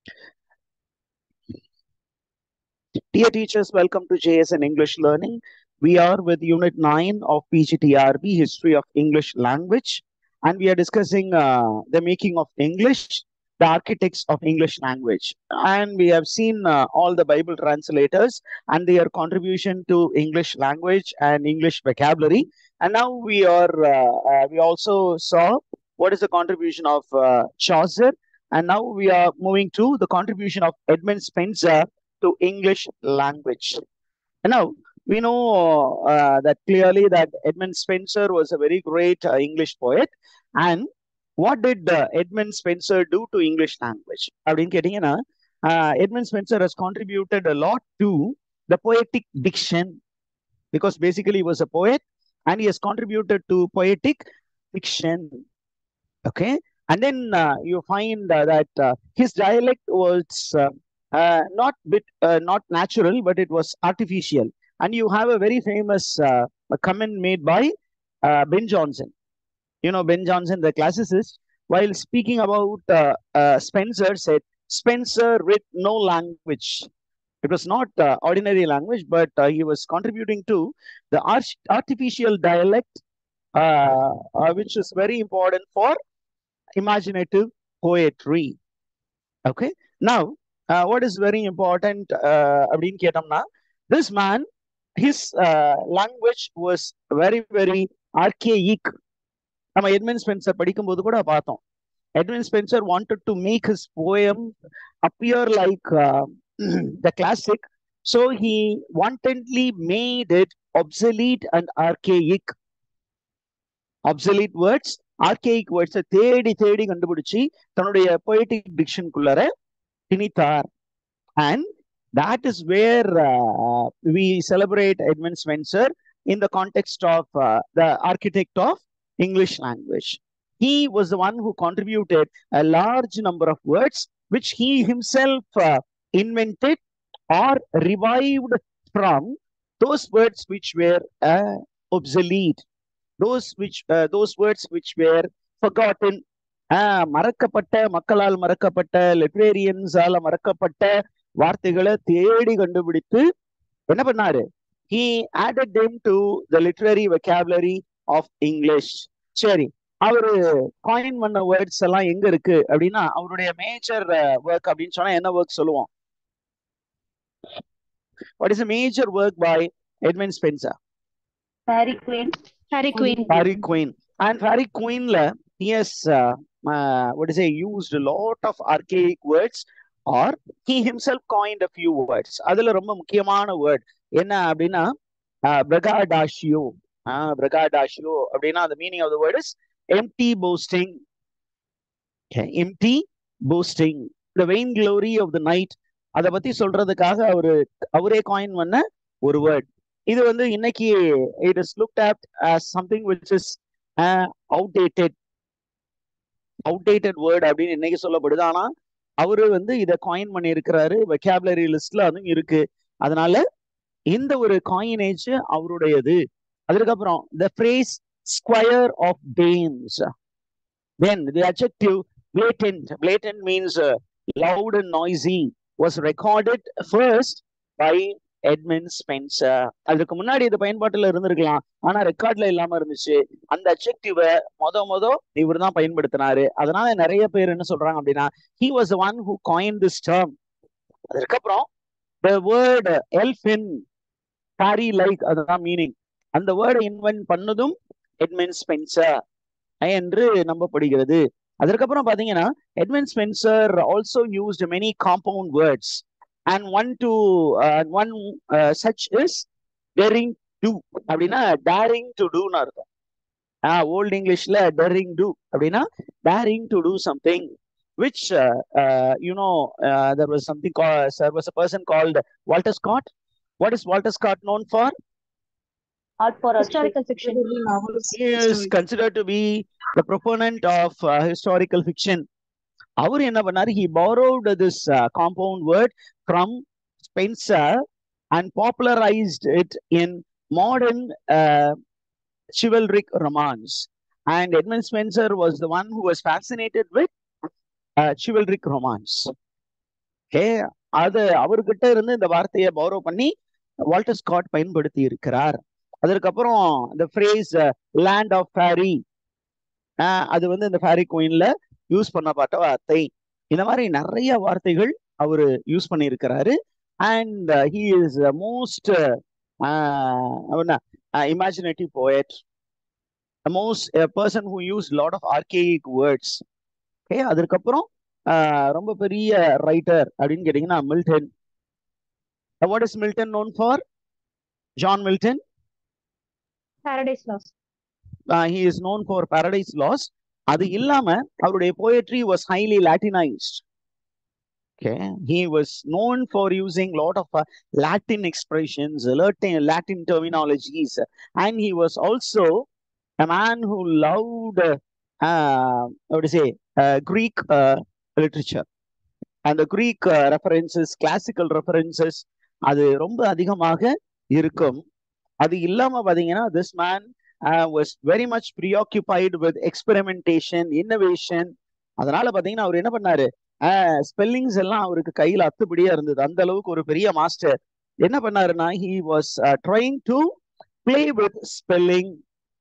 Dear teachers, welcome to JSN English Learning. We are with Unit 9 of PGTRB, History of English Language, and we are discussing uh, the making of English, the architects of English language. And we have seen uh, all the Bible translators and their contribution to English language and English vocabulary. And now we are, uh, uh, we also saw what is the contribution of uh, Chaucer. And now we are moving to the contribution of Edmund Spenser to English language. And now we know uh, that clearly that Edmund Spenser was a very great uh, English poet. And what did uh, Edmund Spenser do to English language? அப்படின்னு கேட்டீங்கன்னா Edmund Spenser has contributed a lot to the poetic diction because basically he was a poet and he has contributed to poetic fiction. Okay. And then uh, you find uh, that uh, his dialect was uh, uh, not bit uh, not natural, but it was artificial. And you have a very famous uh, comment made by uh, Ben Jonson. You know Ben Jonson, the classicist, while speaking about uh, uh, Spencer, said Spencer writ no language. It was not uh, ordinary language, but uh, he was contributing to the art- artificial dialect, uh, uh, which is very important for imaginative poetry. Okay. Now, uh, what is very important uh, அப்படின்னு கேட்டோம்னா this man his uh, language was very very archaic நம்ம Edmund Spenser படிக்கும்போது கூட பார்த்தோம் Edmund Spenser wanted to make his poem appear like uh, the classic so he wantonly made it obsolete and archaic obsolete words archaic words தேடி தேடி கண்டுபிடிச்சு தன்னுடைய poetic dictionக்குள்ளார திணித்தார் and that is where uh, we celebrate Edmund Spenser in the context of uh, the architect of English language. He was the one who contributed a large number of words which he himself uh, invented or revived from those words which were uh, obsolete, those which uh, those words which were forgotten. ஆஹ் மறக்கப்பட்ட மக்களால் மறக்கப்பட்ட லிட்ரேரியன்ஸால மறக்கப்பட்ட வார்த்தைகளை தேடி கண்டுபிடித்து என்ன பண்ணாரு he added them to the literary vocabulary of English சரி அவரு coin பண்ண words எல்லாம் எங்க இருக்கு அப்படின்னா அவருடைய மேஜர் ஒர்க் அப்படின்னு சொன்னா என்ன ஒர்க் சொல்லுவோம் what is major work by Edwin Spenser Fairy Queen. Harry Queen. Fairy Queen. And Fairy Queenல he has uh, uh, what is it used a lot of archaic words or he himself coined a few words. அதுல ரொம்ப முக்கியமான word என்ன அப்படின்னா பிரகாடாஷியோ பிரகாடாஷியோ அப்படின்னா the meaning of the word is empty boasting okay, empty boasting the vain glory of the night அதை பத்தி சொல்றதுக்காக அவரு அவரே காயின் பண்ண ஒரு வேர்ட் இது வந்து இன்னைக்கு it is looked at as something which is uh, outdated outdated word அப்படின்னு இன்னைக்கு சொல்லப்படுது ஆனா அவரு வந்து இதை காயின் பண்ணி இருக்கிறாரு வெக்காபுலரி லிஸ்ட்ல அதுவும் இருக்கு அதனால இந்த ஒரு காயினேஜ் அவருடையது அதுக்கப்புறம் the phrase square of dames then the objective blatant blatant means uh, loud and noisy was recorded first by Edmund Spenser அதுக்கு முன்னாடி இது பயன்பாட்டுல இருந்திருக்கலாம் ஆனா ரெக்கார்ட்ல இல்லாம இருந்துச்சு அந்த அப்ஜெக்டிவ மொத மொத இவர் தான் பயன்படுத்தினாரு அதனால நிறைய பேர் என்ன சொல்றாங்க அப்படின்னா he was one who coin this term அதுக்கப்புறம் the word elfin fairy like அதுதான் மீனிங் அந்த வேர்டை இன்வென்ட் பண்ணதும் எட்மண்ட் ஸ்பென்சர் என்று நம்பப்படுகிறது அதற்கப்புறம் பாத்தீங்கன்னா Edmund Spenser also used many compound words and one to uh, one uh, such is daring do அப்படின்னா daring to doன்னு அர்த்தம் ஆஹ் ஓல்ட் இங்கிலீஷ்ல daring do அப்படின்னா daring to do something which uh, uh, you know uh, there was something called there was a person called Walter Scott what is Walter Scott known for Art for Historical fiction. he is considered to be the proponent of uh, historical fiction அவர் என்ன பண்ணாரு he borrowed this uh, compound word from Spencer and popularized it in modern uh, chivalric romance. And Edmund Spenser was the one who was fascinated with uh, chivalric romance. Okay அது அவர்கிட்ட இருந்து இந்த வார்த்தையை பௌரவ் பண்ணி Walter Scott பயன்படுத்தி இருக்கிறார் அதற்கப்புறம் இந்த ஃப்ரேஸ் லேண்ட் ஆஃப் ஃபேரி அது வந்து இந்த ஃபேரி கோயின்ல யூஸ் பண்ணப்பட்ட வார்த்தை இந்த மாதிரி நிறைய வார்த்தைகள் அவர் யூஸ் பண்ணியிருக்கிறாரு and he is most imaginative poet most person who use lot of archaic words okay அதற்கப்புறம் ரொம்ப பெரிய ரைட்டர் அப்படின்னு கேட்டீங்கன்னா Milton what is Milton known for John Milton Paradise Lost. He is known for Paradise Lost அது இல்லாம அவருடைய poetry was highly Latinised okay he was known for using lot of Latin expressions Latin Latin terminologies and he was also a man who loved uh, what to say uh, Greek uh, literature and the Greek uh, references, classical references அது ரொம்ப அதிகமாக இருக்கும் அது இல்லாம பாத்தீங்கன்னா this man uh, was very much preoccupied with experimentation, innovation அதனால பாத்தீங்கன்னா அவர் என்ன பண்ணாரு ஸ்பெல்லிங்ஸ் எல்லாம் அவருக்கு கையில அத்துப்படியா இருந்தது அந்த அளவுக்கு ஒரு பெரிய மாஸ்டர் என்ன பண்ணாருன்னா he was uh, trying to play with spelling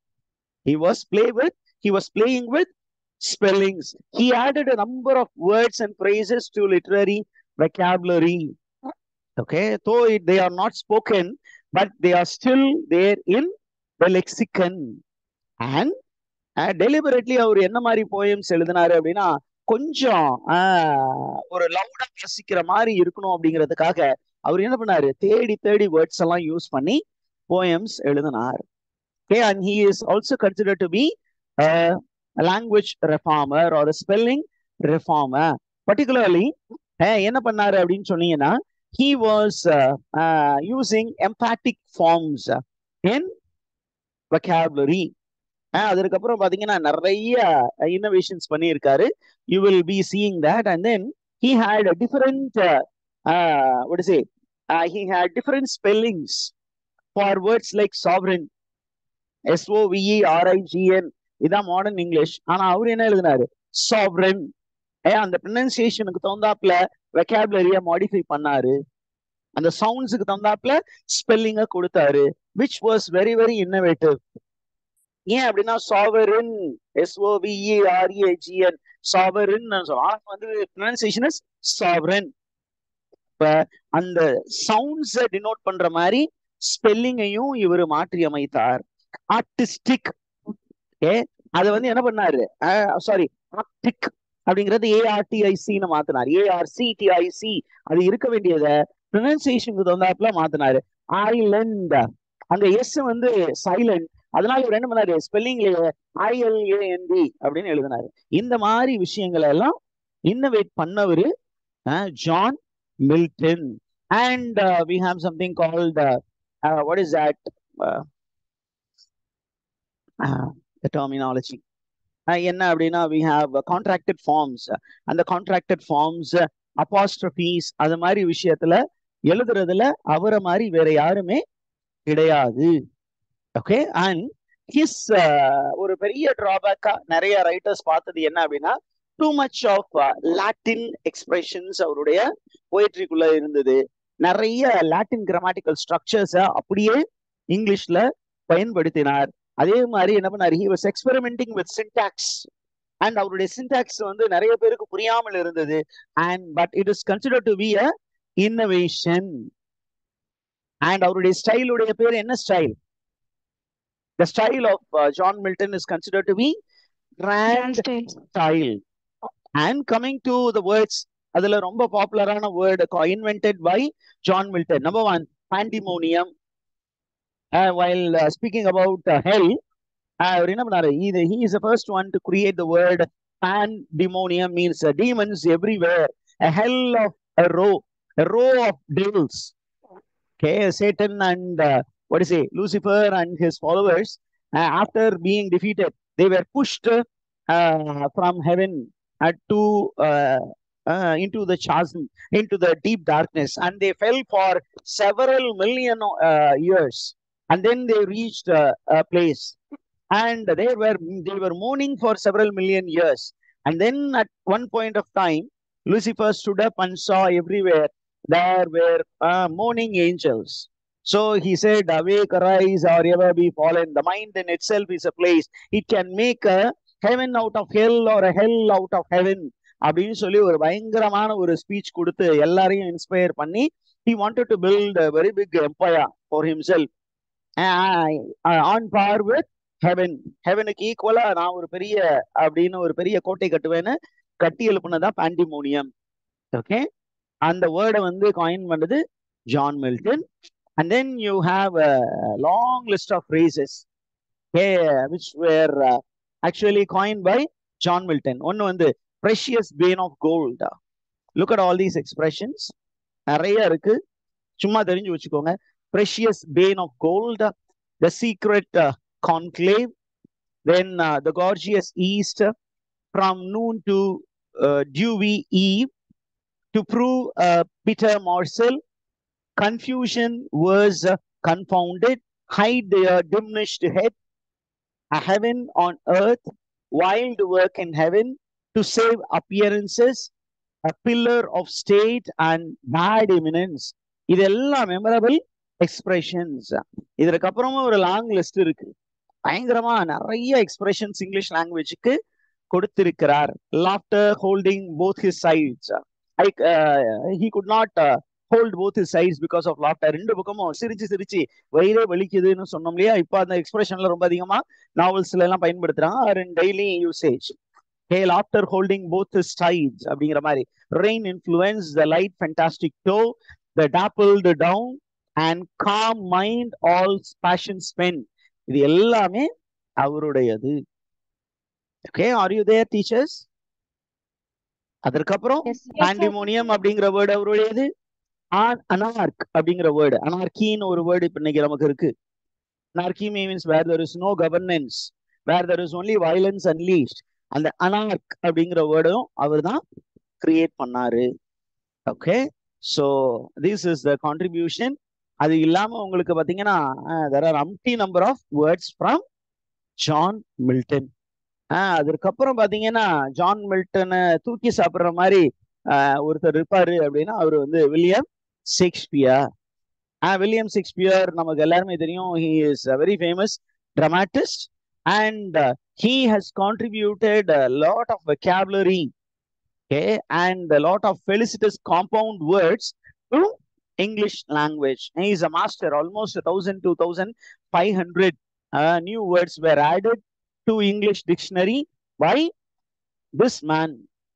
he was play with he was playing with spellings he added a number of words and phrases to literary vocabulary okay though it, they are not spoken but they are still there in the lexicon and uh, deliberately அவர் என்ன மாதிரி poems எழுதினாரு அப்படின்னா கொஞ்சம் ஆஹ், ஒரு லவுடா வாசிக்கிற மாதிரி இருக்கணும் அப்படிங்கிறதுக்காக அவர் என்ன பண்ணாரு தேடி தேடி வேர்ட்ஸ் எல்லாம் யூஸ் பண்ணி போயம்ஸ் எழுதினார் Okay, and he is also considered to be a, a language reformer or a spelling reformer. Particularly, eh, என்ன பண்ணாரு அப்படின்னு சொன்னீங்கன்னா he was uh, uh, using emphatic forms in vocabulary. அஹ் அதற்கப்புறம் பாத்தீங்கன்னா நிறைய இன்னோவேஷன்ஸ் பண்ணியிருக்காரு you will be seeing that and then he had a different uh, uh, what to say uh, he had different spellings for words like sovereign எஸ்ஓவிஇஆர்ஐஜிஎன் இதான் modern English ஆனா அவர் என்ன எழுதினாரு sovereign ஏ அந்த ப்ரொனன்சியேஷனுக்கு தகுந்தாப்புல வெக்காபுலரிய மாடிஃபை பண்ணாரு அந்த சவுண்ட்ஸுக்கு தகுந்தாப்புல ஸ்பெல்லிங்க கொடுத்தாரு which was very very innovative ஏன் அப்படின்னா சாவரின் எஸ்ஓவிஇஆர்இஜிஎன் சாவரின் சொல்லுவோம் ஆனா வந்து ப்ரொனன்சியேஷன் இஸ் சாவரன் இப்ப அந்த சவுண்ட்ஸை டினோட் பண்ற மாதிரி ஸ்பெல்லிங்கையும் இவர் மாற்றி அமைத்தார் ஆர்டிஸ்டிக் ஓகே அது வந்து என்ன பண்ணாரு சாரி ஆர்டிக் அப்படிங்கிறது ஏஆர்டிஐசின்னு மாத்தினார் ஏஆர்சிடிஐசி அது இருக்க வேண்டியத ப்ரொனன்சியேஷனுக்கு தகுந்தாப்புல மாத்தினாரு ஐலண்ட் அங்க எஸ் வந்து சைலண்ட் அதனால இவர் என்ன பண்ணாரு ஸ்பெல்லிங்ல ஐஎல்ஏஎன்டி அப்படின்னு எழுதினாரு இந்த மாதிரி விஷயங்களை எல்லாம் இன்னோவேட் பண்ணவரு John Milton and we have something called what is that the terminology அஹ் என்ன அப்படின்னா we have uh, contracted forms அந்த contracted forms apostrophes அது மாதிரி விஷயத்துல எழுதுறதுல அவரை மாதிரி வேற யாருமே கிடையாது ஓகே அண்ட் ஹிஸ் ஒரு பெரிய டிராபேக்கா நிறைய ரைட்டர்ஸ் பார்த்தது என்ன அப்படின்னா too much of Latin expressions அவருடைய போயிட்ரிக்குள்ள இருந்தது நிறைய லாட்டின் கிராமட்டிக்கல் ஸ்ட்ரக்சர்ஸை அப்படியே இங்கிலீஷ்ல பயன்படுத்தினார் அதே மாதிரி என்ன பண்ணாரு he was experimenting with syntax and அவருடைய சின்டாக்ஸ் வந்து நிறைய பேருக்கு புரியாமல் இருந்தது and but it is consider to be a innovation and அவருடைய ஸ்டைலுடைய பேர் என்ன style the style of John Milton is consider to be grand style and coming to the words அதுல ரொம்ப பாப்புலரான word invented by John Milton number one pandemonium while uh, speaking about uh, hell, அவர் என்ன பண்ணாரு இது he is the first one to create the word pandemonium means uh, demons everywhere a hell of a row a row of devils okay satan and uh, what is it lucifer and his followers uh, after being defeated they were pushed uh, from heaven uh, to uh, uh, into the chasm into the deep darkness and they fell for several million uh, years and then they reached uh, a place and they were they were mourning for several million years and then at one point of time Lucifer stood up and saw everywhere there were uh, mourning angels. So he said, Awake, arise, or ever be fallen. The mind in itself is a place. It can make a heaven out of hell or a hell out of heaven. அப்படின்னு சொல்லி ஒரு பயங்கரமான ஒரு speech கொடுத்து எல்லாரையும் inspire பண்ணி he wanted to build a very big empire for himself uh, on par with heaven ஹெவனுக்கு ஈக்குவலா நான் ஒரு பெரிய அப்படின்னு ஒரு பெரிய கோட்டை கட்டுவேன்னு கட்டி எழுப்புனதான் பாண்டிமோனியம் ஓகே அந்த வேர்டை வந்து காயின் பண்ணது John Milton and then you have a long list of phrases okay, which were uh, actually coined by John Milton. ஒன்னு வந்து precious vein of gold. Look at all these expressions. நிறைய இருக்கு சும்மா தெரிஞ்சு வச்சுக்கோங்க precious vein of gold, the secret uh, conclave, then uh, the gorgeous east, from noon to uh, dewy eve, to prove uh, Peter Marcel, confusion was uh, confounded, hide their diminished head, a heaven on earth, wild work in heaven, to save appearances, a pillar of state and bad eminence. இதெல்லாம் memorable expressions இதற்கு அப்புறமா ஒரு long list இருக்கு பயங்கரமா நிறைய expressions English லாங்குவேஜுக்கு கொடுத்திருக்கிறார் laughter holding both his sides like he could not hold both his sides because of laughter ரெண்டு பக்கமும் சிரிச்சு சிரிச்சு வயிறே வலிக்குதுன்னு சொன்னோம் இல்லையா இப்போ அந்த எக்ஸ்பிரஷன்ல ரொம்ப அதிகமா நாவல்ஸ்ல எல்லாம் பயன்படுத்துறாங்க or in daily usage laughter holding both his sides அப்படிங்கிற மாதிரி rain influence the light fantastic toe the topple the down and calm mind all passion spent இது எல்லாமே அவருடையது okay are you there teachers அதற்கப்புறம் Yes, yes, sir. பாண்டிமோனியம் அப்படிங்கிற வேர்டு அவருடையது அனார்க் அப்படிங்கிற வேர்டு அனார்கின்னு ஒரு வேர்டு இப்ப இன்னைக்கு நமக்கு இருக்கு anarchy means where there is no governance where there is only violence unleashed அந்த அனார்க் அப்படிங்கிற வேர்டும் அவர் தான் கிரியேட் பண்ணாரு okay so this is the contribution அது இல்லாம உங்களுக்கு பாத்தீங்கன்னா there are umpty number of words from John Milton அதுக்கப்புறம் பாத்தீங்கன்னா ஜான் மில்டனை தூக்கி சாப்பிடுற மாதிரி ஆஹ் ஒருத்தர் இருப்பாரு அப்படின்னா அவர் வந்து வில்லியம் ஷேக்ஸ்பியர் ஆஹ் வில்லியம் ஷேக்ஸ்பியர் நமக்கு எல்லாருமே தெரியும் he is very famous dramatist and he has contributed lot of vocabulary okay and a lot of felicitous compound words to english language he is a master almost a thousand to thousand five hundred uh, new words were added to english dictionary by this man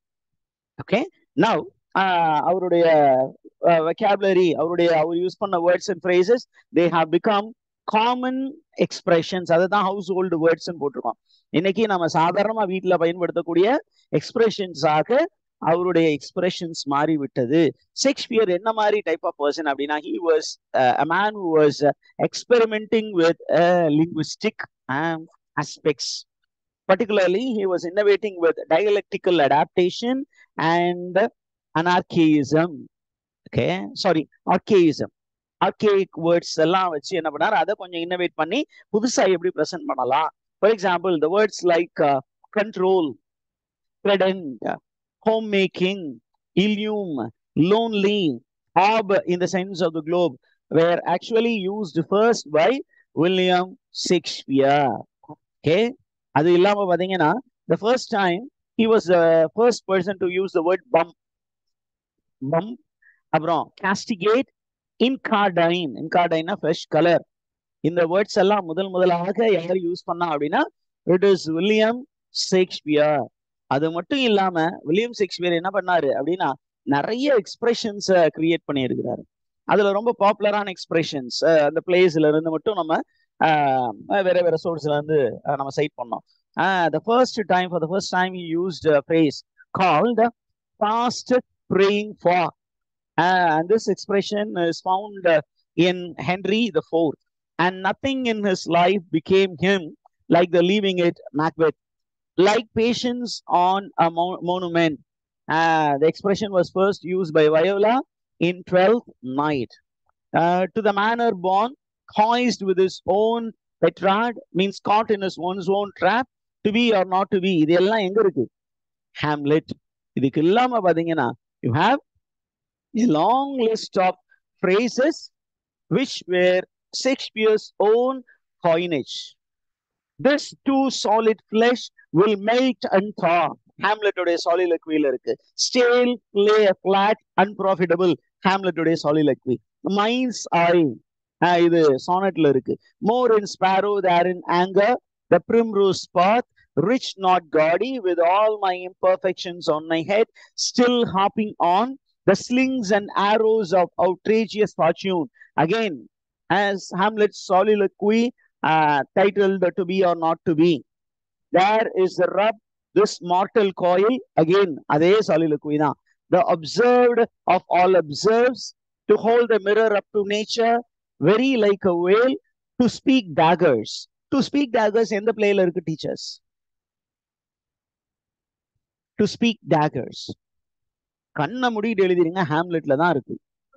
okay now uh, அவருடைய vocabulary அவருடைய அவர் use பண்ண words and phrases they have become common expressions அதுதான் household words போட்டிருக்கோம் இன்னைக்கு நம்ம சாதாரணமா வீட்டுல பயன்படுத்தக்கூடிய எக்ஸ்பிரஷன்ஸாக அவருடைய எக்ஸ்பிரஷன்ஸ் மாறி விட்டது ஷேக்ஸ்பியர் என்ன மாதிரி டைப் ஆஃப் பர்சன் அப்படின்னா he was a man who was experimenting with linguistic aspects particularly he was innovating with dialectical adaptation and anarchism okay sorry archaism archaic words எல்லாம் வச்சு என்ன பண்ணாரு அதை கொஞ்சம் இன்னோவேட் பண்ணி புதுசா எப்படி ப்ரெசென்ட் பண்ணலாம் for example the words like uh, control credent homemaking illume lonely orb in the sense of the globe were actually used first by william shakespeare okay அது இல்லாம பாத்தீங்கன்னா the first time he was the first person to use the word bump bump அப்புறம் castigate incarnadine இன்கார்டைனா fresh colour இந்த வேர்ட்ஸ் எல்லாம் முதல் முதலாக யார் யூஸ் பண்ணா அப்படின்னா இட் இஸ் வில்லியம் ஷேக்ஸ்பியர் அது மட்டும் இல்லாம வில்லியம் ஷேக்ஸ்பியர் என்ன பண்ணாரு அப்படின்னா நிறைய எக்ஸ்பிரஷன்ஸை கிரியேட் பண்ணியிருக்கிறாரு அதுல ரொம்ப பாப்புலரான எக்ஸ்பிரஷன்ஸ் அந்த பிளேஸ்ல இருந்து மட்டும் நம்ம வேற வேற சோர்ஸ்ல இருந்து நம்ம சைட் பண்ணோம் the first time for the first time you used phrase called fast praying for Uh, and this expression is found uh, in Henry the Fourth. And nothing in his life became him like the leaving it Macbeth, like patience on a mo- monument. Uh, the expression was first used by Viola in Twelfth Night. Uh, to the manner born, hoised with his own petrard, means caught in his one's own trap, to be or not to be. இதெல்லாம் எங்க இருக்கு Hamlet இதுக்கு இல்லாம பாத்தீங்கன்னா You have a long list of phrases which were Shakespeare's own coinage. This too solid flesh will melt and thaw. ஹாம்லெட்டோடைய சாலிலக்வியில இருக்கு stale lay flat unprofitable ஹாம்லெட்டோடைய சாலிலக்வி மைன்ஸ் ஐ இது சானட்ல இருக்கு more in sorrow than in anger the primrose path rich not gaudy with all my imperfections on my head still hopping on the slings and arrows of outrageous fortune again as hamlet's soliloquy uh, titled to be or not to be there is the rub this mortal coil again அதே soliloquy தான் the observed of all observes to hold the mirror up to nature very like a whale to speak daggers to speak daggers எந்த பிளேல இருக்கு teachers to speak daggers கண்ணை மூடிட்டு எழுதிருங்க ஹாம்லெட்ல தான் இருக்கு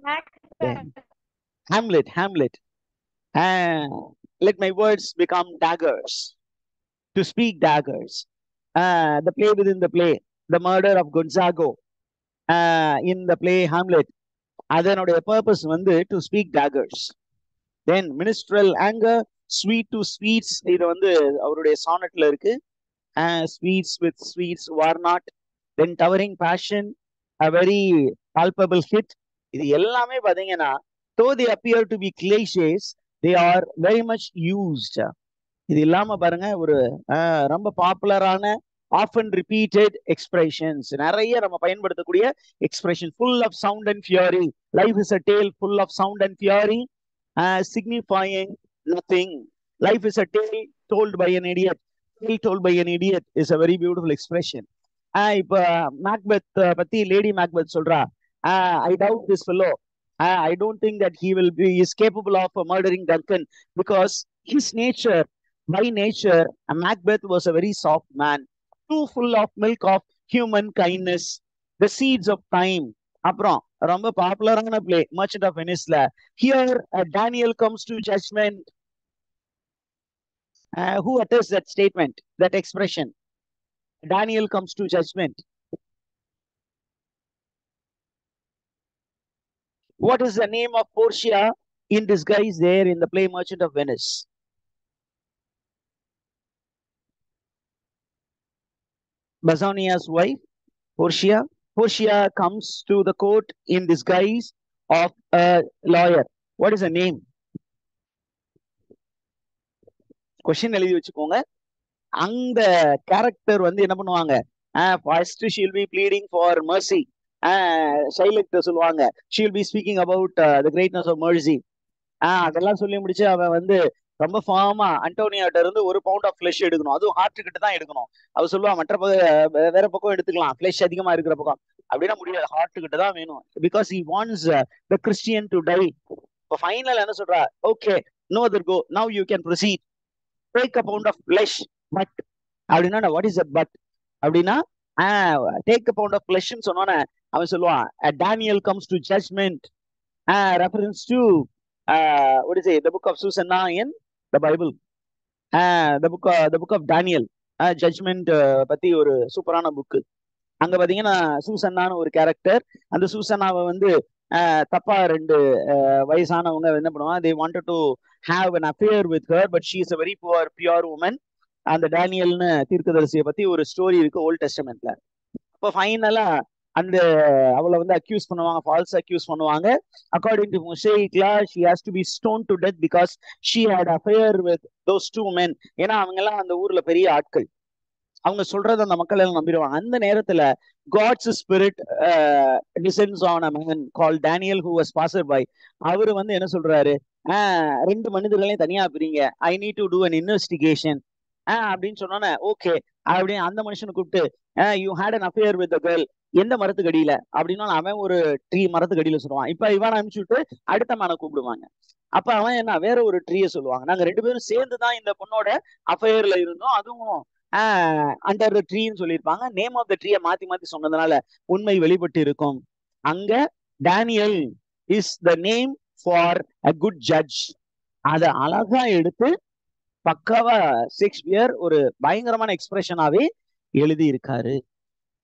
Hamlet, Hamlet. Uh, let my words become daggers. To speak daggers. Uh, the play within the play. The murder of Gonzago. Uh, in the play Hamlet. அதனுடைய purpose வந்து to speak daggers. Then minstrel anger, sweet to sweets. இது வந்து அவருடைய சானட்ல இருக்கு. Uh, sweets with sweets war not. Then towering passion, a very palpable hit. இது எல்லாமே பாத்தீங்கன்னா though they appear to be cliches, they are very much used. இது இல்லாம பாருங்க ஒரு ஆஹ், ரொம்ப பாப்புலரான ஆஃபன் ரிப்பீட்டட் எக்ஸ்பிரஷன்ஸ் நிறைய நம்ம பயன்படுத்தக்கூடிய expression full of sound and fury life is a tale full of sound and fury signifying nothing life is a tale told by an idiot tale told by an idiot is a very beautiful expression இப்ப Macbeth பத்தி Lady Macbeth சொல்றா I doubt this fellow Uh, I don't think that he will be is capable of uh, murdering Duncan because his nature, by nature, uh, Macbeth was a very soft man, too full of milk of human kindness, the seeds of time. அப்புறம் ரொம்ப பாப்புலரான play Merchant of வெனிஸ்ல here Daniel comes to judgment who utters that statement that expression Daniel comes to judgment What is the name of Portia in disguise there in the play Merchant of Venice? Basania's wife, Portia. Portia comes to the court in disguise of a lawyer. What is her name? Question எழுதி வச்சுக்கோங்க அந்த character வந்து என்ன பண்ணுவாங்க first she'll be pleading for mercy ஷைலக்ட சொல்லுவாங்க she'll be speaking about the greatness of mercy அதெல்லாம் சொல்லி முடிச்சு அவன் வந்து ரொம்ப ஃபார்மா அண்டோனியாட்ட இருந்து ஒரு பவுண்ட் ஆஃப் ஃபிளஷ் எடுக்கணும் அதுவும் ஹார்ட் கிட்ட தான் எடுக்கணும் அவ சொல்லுவா மற்ற பக்கம் வேற பக்கம் எடுத்துக்கலாம் ஃபிளஷ் அதிகமா இருக்கிற பக்கம் அப்படின்னா முடியாது ஹார்ட் கிட்ட தான் வேணும் because he wants the Christian to die இப்போ ஃபைனல் என்ன சொல்றா okay no other go now you can proceed take a pound of flesh but அப்படின்னா வாட் இஸ் அ பட் அப்படின்னா டேக் அ பவுண்ட் ஆஃப் ஃபிளஷ்னு சொன்னோன்னே அவன் சொல்லுவான் Daniel comes to judgment reference to what is it the book of susanna in the bible uh, the book uh, the book of daniel uh, judgment uh, பத்தி ஒரு சூப்பரான book அங்க பாத்தீங்கன்னா சூசன்னான்னு ஒரு கேரக்டர் அந்த சூசன்னாவை வந்து uh, தப்பா ரெண்டு uh, வயசானவங்க என்ன பண்ணுவாங்க they wanted to have an affair with her but she is a very poor pure woman அந்த டேனியல்னு தீர்க்கதரிசியை பத்தி ஒரு ஸ்டோரி இருக்கு ஓல்ட் டெஸ்டமெண்ட்ல அப்போ ஃபைனலா அந்த அவளை வந்து அக்யூஸ் பண்ணுவாங்க ஃபால்ஸ் அக்யூஸ் பண்ணுவாங்க அக்கார்டிங் டு முசைக்லா she has to be stone to death because she had affair with those two men ஏன்னா அவங்க எல்லாம் அந்த ஊர்ல பெரிய ஆட்கள் அவங்க சொல்றத அந்த மக்கள் எல்லாம் நம்பிடுவாங்க அந்த நேரத்துல God's spirit descends on a man call Daniel who was passer by அவரு வந்து என்ன சொல்றாரு ஆஹ் ரெண்டு மனிதர்களையும் தனியா பிரிங்க I need to do an investigation ஆஹ் அப்படின்னு சொன்னோன்னே ஓகே அப்படின்னு அந்த மனுஷனை கூப்பிட்டு you had an affair with girl எந்த மரத்துக்கு அடியில அப்படின்னா அவன் ஒரு ட்ரீ மரத்துக்கு அடியில சொல்லுவான் இப்ப இவன் அனுப்பிச்சு விட்டு அடுத்த மேனை கூப்பிடுவாங்க அப்ப அவன் என்ன வேற ஒரு ட்ரீயை சொல்லுவாங்க நாங்க ரெண்டு பேரும் சேர்ந்து தான் இந்த பொண்ணோட அஃபேர்ல இருந்தோம் அதுவும் அண்டர் த ட்ரீன்னு சொல்லியிருப்பாங்க நேம் ஆஃப் த ட்ரீயை மாத்தி மாத்தி சொன்னதுனால உண்மை வெளிப்பட்டு இருக்கும் அங்க Daniel is the name for a good judge அதை அழகா எடுத்து பக்காவா ஷேக்ஸ்பியர் ஒரு பயங்கரமான எக்ஸ்பிரஷனாவே எழுதி இருக்காரு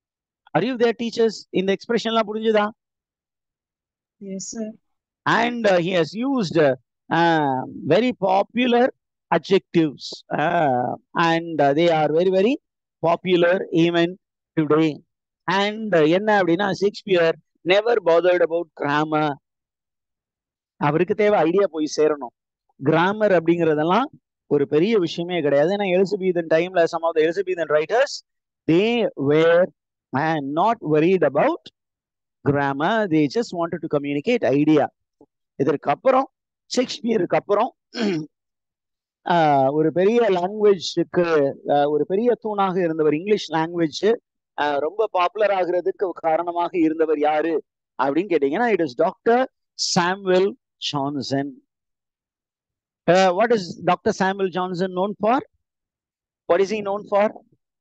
Are you there, teachers? இந்த எக்ஸ்பிரஷன்லாம் புரிஞ்சுதா Yes, sir. and uh, he has used uh, uh, very popular adjectives uh, and uh, they are very very popular even today and uh, என்ன அப்படின்னா Shakespeare never bothered about grammar அவருக்கு தேவை idea போய் சேரணும் grammar அப்படிங்கறதெல்லாம் ஒரு பெரிய விஷயமே கிடையாது ஏன்னா எலிசபீதன் டைம்ல some of the Elizabethan writers they were not worried about grammar they just wanted to communicate idea இதற்கு அப்புறம் ஷேக்ஸ்பியருக்கு அப்புறம் ஆஹ் ஒரு பெரிய லாங்குவேஜுக்கு ஒரு பெரிய தூணாக இருந்தவர் இங்கிலீஷ் லாங்குவேஜ் ரொம்ப பாப்புலர் ஆகுறதுக்கு காரணமாக இருந்தவர் யாரு அப்படின்னு கேட்டீங்கன்னா it is doctor Samuel Johnson what is doctor Samuel Johnson known for what is he known for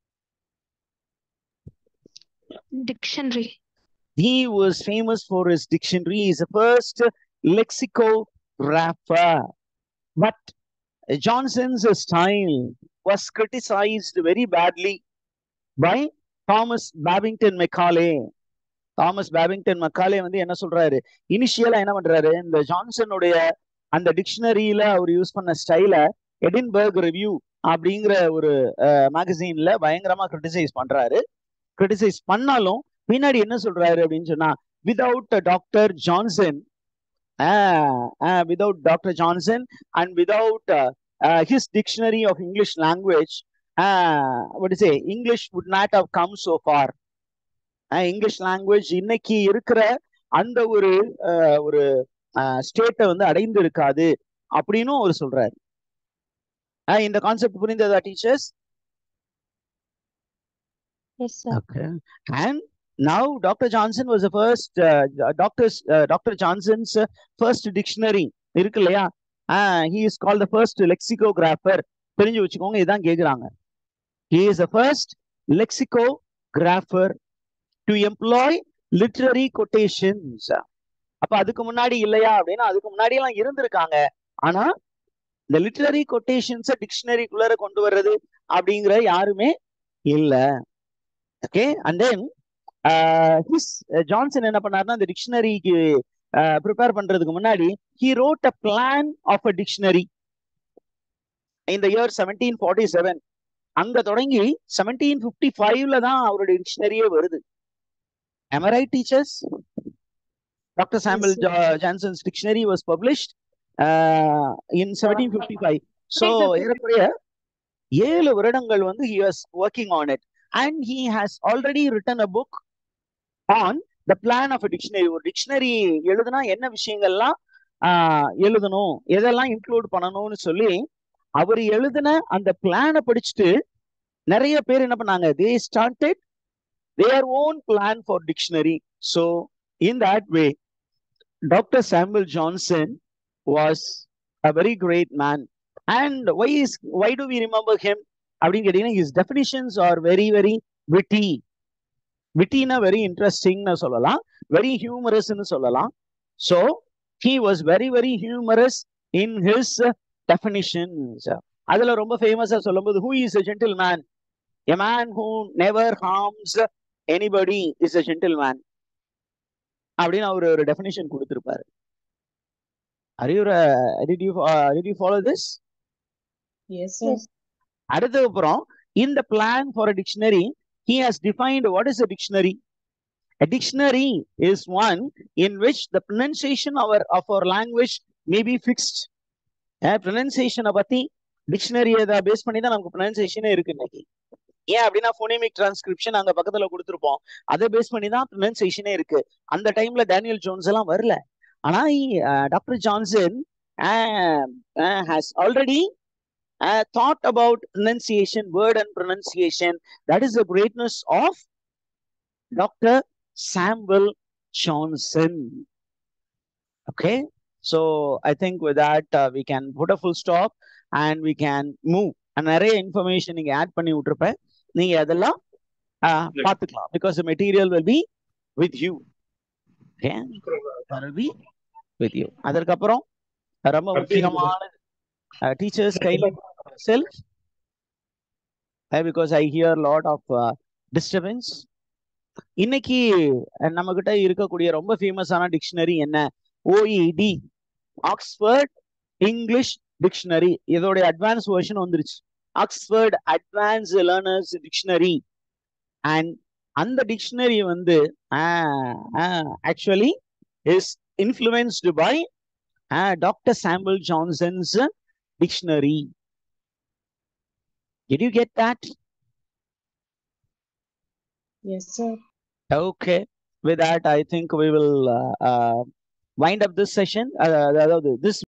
Dictionary. He was famous for his dictionary. He's the first lexicographer. But Johnson's style was criticized very badly by Thomas Babington Macaulay. Thomas Babington Macaulay வந்து என்ன சொல்றாரு இனிஷியலா என்ன பண்றாரு இந்த ஜான்சனுடைய அந்த டிக்ஷனரியில அவர் use பண்ண ஸ்டைல எடின்பர்க் ரிவ்யூ அப்படிங்கிற ஒரு மேகசீன்ல பயங்கரமா கிரிட்டிசைஸ் பண்றாரு கிரிட்டிசைஸ் பண்ணாலும் பின்னாடி என்ன சொல்றாரு அப்படின்னு சொன்னா without doctor Johnson without doctor Johnson and without his dictionary of English language what to say English would not have come so far English language இன்னைக்கு இருக்கிற அந்த ஒரு uh, ஒரு ஸ்டேட்டை வந்து அடைந்து இருக்காது அப்படின்னு அவர் சொல்றாரு அஹ் இந்த கான்செப்ட் புரிந்ததா teachers Yes, sir. Okay. And now Dr. Johnson was the first, uh, doctor's, uh, Dr. Johnson's uh, first dictionary. இருக்கு இல்லையா he is called the first lexicographer. தெரிஞ்சு வச்சுக்கோங்க இதான் கேக்குறாங்க he is the first lexicographer to employ literary quotations. அப்ப அதுக்கு முன்னாடி இல்லையா அப்படின்னா அதுக்கு முன்னாடி எல்லாம் இருந்திருக்காங்க ஆனா இந்த லிட்டரரி கொட்டேஷன்ஸ டிக்ஷனரிக்குள்ளார கொண்டு வர்றது அப்படிங்கிற யாருமே இல்ல okay and then his Johnson என்ன பண்ணாருன்னா இந்த டிக்ஷனரிக்கு ப்ரிப்பேர் பண்றதுக்கு முன்னாடி he wrote a plan of a dictionary இந்த இயர் செவன்டீன் ஃபார்ட்டி செவன் அங்க தொடங்கி செவன்டீன் ஃபிஃப்டி ஃபைவ்ல தான் அவருடைய டிக்ஷனரியே வருது Am I right, teachers? Dr. Samuel sir. Jo- Johnson's dictionary was published uh, in 1755. So, ஏறக்குறைய ஏழு வருடங்கள் வந்து he was working on it and he has already written a book on the plan of a dictionary ஒரு dictionary எழுதுனா என்ன விஷயங்கள்லாம் ஆஹ் எழுதணும் எதெல்லாம் இன்க்ளூட் பண்ணணும்னு சொல்லி அவர் எழுதின அந்த பிளானை படிச்சுட்டு நிறைய பேர் என்ன பண்ணாங்க they started their own plan for dictionary so in that way dr samuel johnson was a very great man and why is why do we remember him அப்படின்னு கேட்டீங்கன்னா his definitions are very very witty wittyனா very interesting னு சொல்லலாம் very humorous னு சொல்லலாம் so he was very very humorous in his uh, definitions அதுல ரொம்ப ஃபேமஸா சொல்லும்போது who is a gentleman a man who never harms anybody is a gentleman அப்படின்னு அவர் ஒரு டெஃபினிஷன் கொடுத்திருப்பாரு அறிவுரை did you uh, did you follow this Yes, sir. Yes. அடுத்து அப்புறம் in the plan for a dictionary he has defined what is a dictionary a dictionary is one in which the pronunciation of our, of our language may be fixed ப்ரொனன்சியேஷனை பத்தி dictionary அதை base பண்ணி தான் நமக்கு ப்ரொனன்சியேஷனே இருக்கு இன்னைக்கு ஏன் அப்படின்னா ஃபோனேமிக் transcription அங்க பக்கத்துல கொடுத்துருப்போம் அதை பேஸ் பண்ணி தான் ப்ரொனன்சியேஷனே இருக்கு அந்த டைம்ல டேனியல் ஜோன்ஸ் எல்லாம் வரல ஆனா doctor Johnson has already thought about pronunciation word and pronunciation that is the greatness of doctor Samuel Johnson okay so i think with that uh, we can put a full stop and we can move and நிறைய information நீங்க add பண்ணி விட்டுருப்பேன் நீங்க அதெல்லாம் uh, பார்த்துக்கலாம் because the material will be with you okay that will be with you அதற்கப்புறம் ரொம்ப முக்கியமான டீச்சர்ஸ் கையில் self because i hear lot of uh, disturbance இன்னைக்கு நம்ம கிட்ட இருக்கக்கூடிய ரொம்ப ஃபேமஸான டிக்ஷனரி என்ன ஓஇடி ஆக்ஸ்போர்ட் இங்கிலீஷ் டிக்ஷனரி இதோடைய அட்வான்ஸ் வெர்ஷன் வந்துருச்சு Oxford advance learners dictionary and அந்த டிக்ஷனரி வந்து actually is influenced by doctor Samuel Johnson's dictionary Did you get that? Yes, sir. Okay. With that, I think we will uh, uh, wind up this session. Uh, அதாவது this